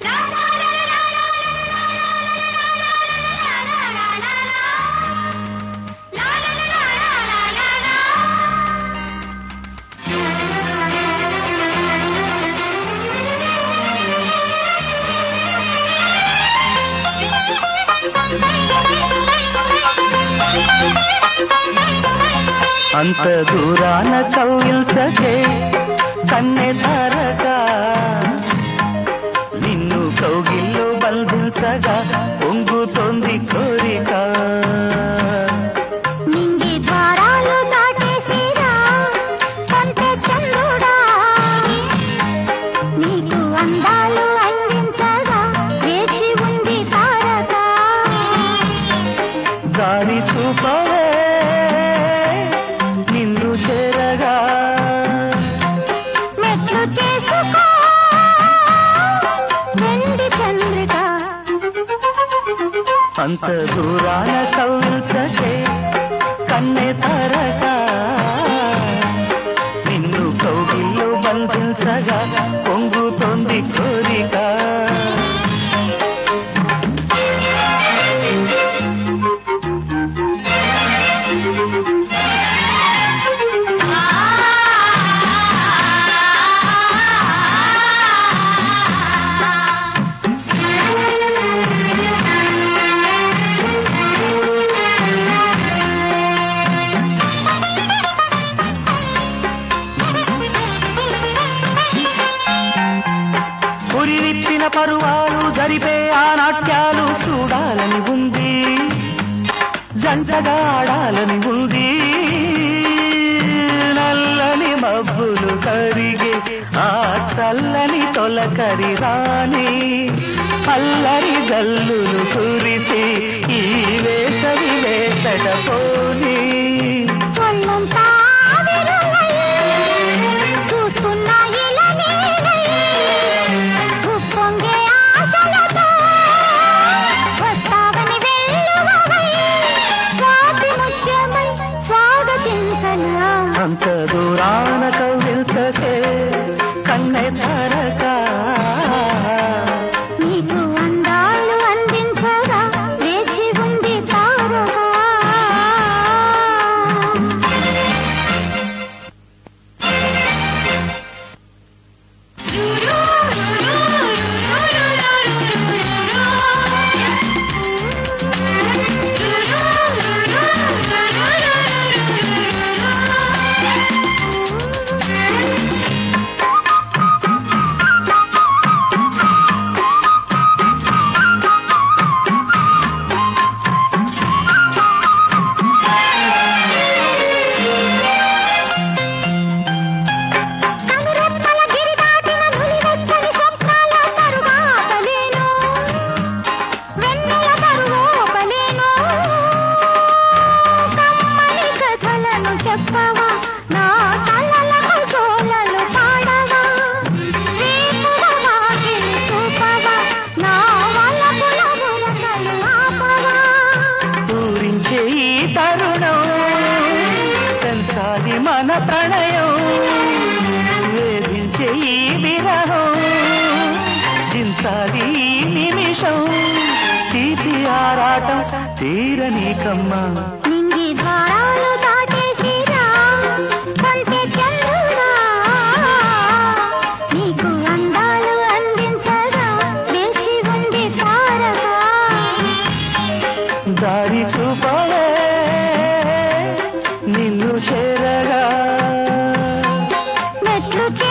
అంత దూరాన కౌగిల్చకే కన్నె తారక నిన్ను కౌగిల్లో బంధించగా పొంగుతోంది కోరిక నింగి ద్వారాలు దాటేసిరా కంటే చంద్రుడా నీకు అందాలు అందించగా వేచి ఉంది తారక దారి చూపవే నిన్ను చేరగా మెట్లు చేసుకో వెండి చంద్రిక అంత దూరాన కౌగిల్చకే కన్నె తారక నిన్ను కౌగిల్లో బంధించగా పొంగుతోంది కోరిక ఉరివిప్పిన పరువాలు జరిపే ఆ నాట్యాలు చూడాలని ఉంది జంటగా ఆడాలని ఉంది నల్లని మబ్బులు కరిగే ఆ చల్లని తొలకరి రాని అల్లరి జల్లులు కురిసి ఈ వేసవి వేసట పోనీ ఒళ్ళంతా ఆవిరులై, చూస్తున్నా ఇలా నేనై, ఉప్పొంగే ఆశలతో, వస్తావని వెల్లువవై, స్వాతి ముత్యమై స్వాగతించనా అంత దూరాన కౌగిల్చకే కన్నె తారక నీకు అందాలు అందించగా వేచి ఉంది తారక కనురెప్పల గిరి దాటిన నులివెచ్చని స్వప్నాల తరువాతలేను. వెన్నెల తరువోపలేను. కమ్మని కథలను చెప్పవా నా కలలకు సోలలు పాడవా రేపుల వాకిలి చూపవా నా వలపుల బురకలు ఆపవా పూరించే ఈ తరుణం పెంచాలి మన ప్రణయం వేధించే ఈ విరహం దించాలి ఈ నిమిషం తీపి ఆరాటం తీరని కమ్మ నింగి ద్వారాలు దాటేసిరా కంటే చంద్రుడా నీకు అందాలు అందించగా వేచి ఉంది తారక దారి చూపవే నిన్ను చేరగా మెట్లు